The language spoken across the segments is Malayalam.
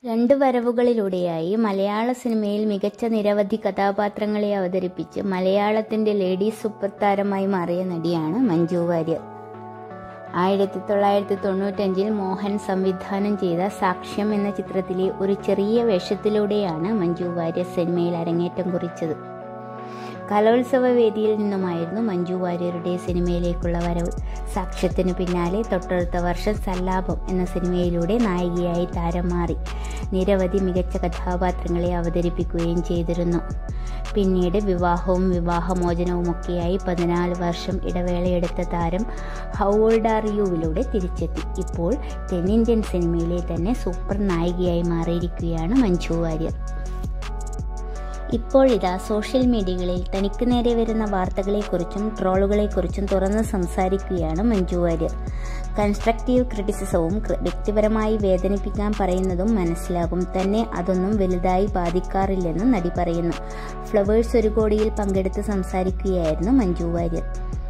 രണ്ട് വരവുകളിലൂടെയായി മലയാള സിനിമയിൽ മികച്ച നിരവധി കഥാപാത്രങ്ങളെ അവതരിപ്പിച്ച് മലയാളത്തിന്റെ ലേഡീസ് സൂപ്പർ താരമായി മാറിയ നടിയാണ് മഞ്ജു വാര്യർ ആയിരത്തി തൊള്ളായിരത്തി തൊണ്ണൂറ്റഞ്ചിൽ മോഹൻ സംവിധാനം ചെയ്ത സാക്ഷ്യം എന്ന ചിത്രത്തിലെ ഒരു ചെറിയ വേഷത്തിലൂടെയാണ് മഞ്ജു വാര്യർ സിനിമയിൽ അരങ്ങേറ്റം കുറിച്ചത് കലോത്സവ വേദിയിൽ നിന്നുമായിരുന്നു മഞ്ജു വാര്യരുടെ സിനിമയിലേക്കുള്ള വരവ് സാക്ഷ്യത്തിന് പിന്നാലെ തൊട്ടടുത്ത വർഷം സല്ലാപം എന്ന സിനിമയിലൂടെ നായികയായി താരം മാറി നിരവധി മികച്ച കഥാപാത്രങ്ങളെ അവതരിപ്പിക്കുകയും ചെയ്തിരുന്നു പിന്നീട് വിവാഹവും വിവാഹമോചനവുമൊക്കെയായി പതിനാല് വർഷം ഇടവേളയെടുത്ത താരം ഹൗ ഓൾഡ് ആർ യുവിലൂടെ തിരിച്ചെത്തി ഇപ്പോൾ തെന്നിന്ത്യൻ സിനിമയിലെ തന്നെ സൂപ്പർ നായികയായി മാറിയിരിക്കുകയാണ് മഞ്ജു വാര്യർ ഇപ്പോഴിതാ സോഷ്യൽ മീഡിയകളിൽ തനിക്ക് നേരെ വരുന്ന വാർത്തകളെക്കുറിച്ചും ട്രോളുകളെക്കുറിച്ചും തുറന്ന് സംസാരിക്കുകയാണ് മഞ്ജു വാര്യർ കൺസ്ട്രക്റ്റീവ് ക്രിറ്റിസിസവും വ്യക്തിപരമായി വേദനിപ്പിക്കാൻ പറയുന്നതും മനസ്സിലാകും തന്നെ അതൊന്നും വലുതായി ബാധിക്കാറില്ലെന്നും നടി പറയുന്നു ഫ്ലവേഴ്സ് ഒരു കോടിയിൽ പങ്കെടുത്ത് സംസാരിക്കുകയായിരുന്നു മഞ്ജു വാര്യർ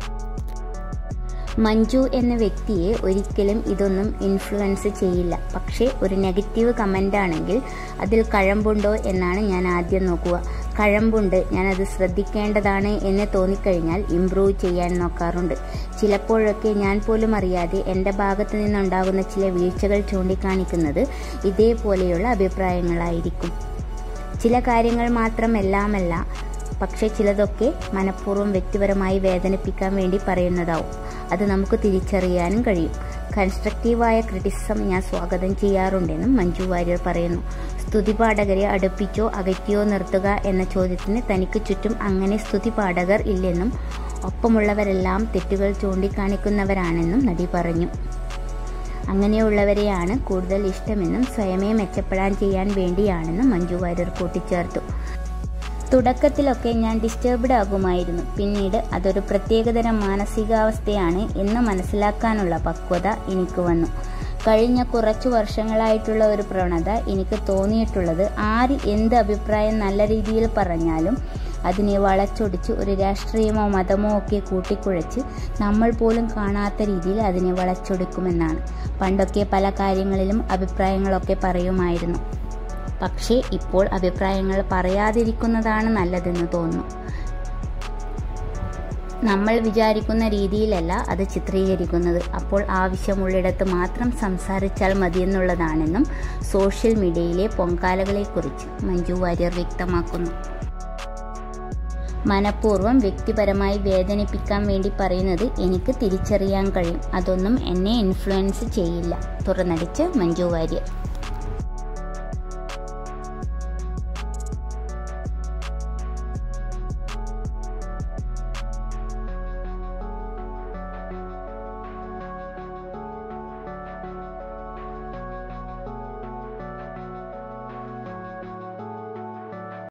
മഞ്ജു എന്ന വ്യക്തിയെ ഒരിക്കലും ഇതൊന്നും ഇൻഫ്ലുവൻസ് ചെയ്യില്ല പക്ഷേ ഒരു നെഗറ്റീവ് കമൻ്റ് ആണെങ്കിൽ അതിൽ കഴമ്പുണ്ടോ എന്നാണ് ഞാൻ ആദ്യം നോക്കുക കഴമ്പുണ്ട് ഞാനത് ശ്രദ്ധിക്കേണ്ടതാണ് എന്ന് തോന്നിക്കഴിഞ്ഞാൽ ഇമ്പ്രൂവ് ചെയ്യാൻ നോക്കാറുണ്ട് ചിലപ്പോഴൊക്കെ ഞാൻ പോലും അറിയാതെ എൻ്റെ ഭാഗത്തു നിന്നുണ്ടാകുന്ന ചില വീഴ്ചകൾ ചൂണ്ടിക്കാണിക്കുന്നത് ഇതേപോലെയുള്ള അഭിപ്രായങ്ങളായിരിക്കും ചില കാര്യങ്ങൾ മാത്രം എല്ലാമല്ല പക്ഷേ ചിലതൊക്കെ മനഃപൂർവ്വം വ്യക്തിപരമായി വേദനിപ്പിക്കാൻ വേണ്ടി പറയുന്നതാവും അത് നമുക്ക് തിരിച്ചറിയാനും കഴിയും കൺസ്ട്രക്റ്റീവായ ക്രിറ്റിസിസം ഞാൻ സ്വാഗതം ചെയ്യാറുണ്ടെന്നും മഞ്ജു വാര്യർ പറയുന്നു സ്തുതിപാഠകരെ അടുപ്പിച്ചോ അകറ്റിയോ നിർത്തുക എന്ന ചോദ്യത്തിന് തനിക്ക് ചുറ്റും അങ്ങനെ സ്തുതിപാഠകർ ഇല്ലെന്നും ഒപ്പമുള്ളവരെല്ലാം തെറ്റുകൾ ചൂണ്ടിക്കാണിക്കുന്നവരാണെന്നും നടി പറഞ്ഞു അങ്ങനെയുള്ളവരെയാണ് കൂടുതൽ ഇഷ്ടമെന്നും സ്വയമേ മെച്ചപ്പെടാൻ ചെയ്യാൻ വേണ്ടിയാണെന്നും മഞ്ജു വാര്യർ കൂട്ടിച്ചേർത്തു തുടക്കത്തിലൊക്കെ ഞാൻ ഡിസ്റ്റർബ്ഡ് ആകുമായിരുന്നു പിന്നീട് അതൊരു പ്രത്യേകതരം മാനസികാവസ്ഥയാണ് എന്ന് മനസ്സിലാക്കാനുള്ള പക്വത എനിക്ക് വന്നു കഴിഞ്ഞ കുറച്ചു വർഷങ്ങളായിട്ടുള്ള ഒരു പ്രവണത എനിക്ക് തോന്നിയിട്ടുള്ളത് ആര് എന്ത് അഭിപ്രായം നല്ല രീതിയിൽ പറഞ്ഞാലും അതിനെ വളച്ചൊടിച്ച് ഒരു രാഷ്ട്രീയമോ മതമോ ഒക്കെ കൂട്ടിക്കുഴച്ച് നമ്മൾ പോലും കാണാത്ത രീതിയിൽ അതിനെ വളച്ചൊടുക്കുമെന്നാണ് പണ്ടൊക്കെ പല കാര്യങ്ങളിലും അഭിപ്രായങ്ങളൊക്കെ പറയുമായിരുന്നു പക്ഷേ ഇപ്പോൾ അഭിപ്രായങ്ങൾ പറയാതിരിക്കുന്നതാണ് നല്ലതെന്ന് തോന്നുന്നു നമ്മൾ വിചാരിക്കുന്ന രീതിയിലല്ല അത് ചിത്രീകരിക്കുന്നത് അപ്പോൾ ആവശ്യമുള്ളിടത്ത് മാത്രം സംസാരിച്ചാൽ മതിയെന്നുള്ളതാണെന്നും സോഷ്യൽ മീഡിയയിലെ പൊങ്കാലകളെക്കുറിച്ച് മഞ്ജു വാര്യർ വ്യക്തമാക്കുന്നു മനഃപൂർവ്വം വ്യക്തിപരമായി വേദനിപ്പിക്കാൻ വേണ്ടി പറയുന്നത് എനിക്ക് തിരിച്ചറിയാൻ കഴിയും അതൊന്നും എന്നെ ഇൻഫ്ലുവൻസ് ചെയ്യില്ല തുറന്നടിച്ച് മഞ്ജു വാര്യർ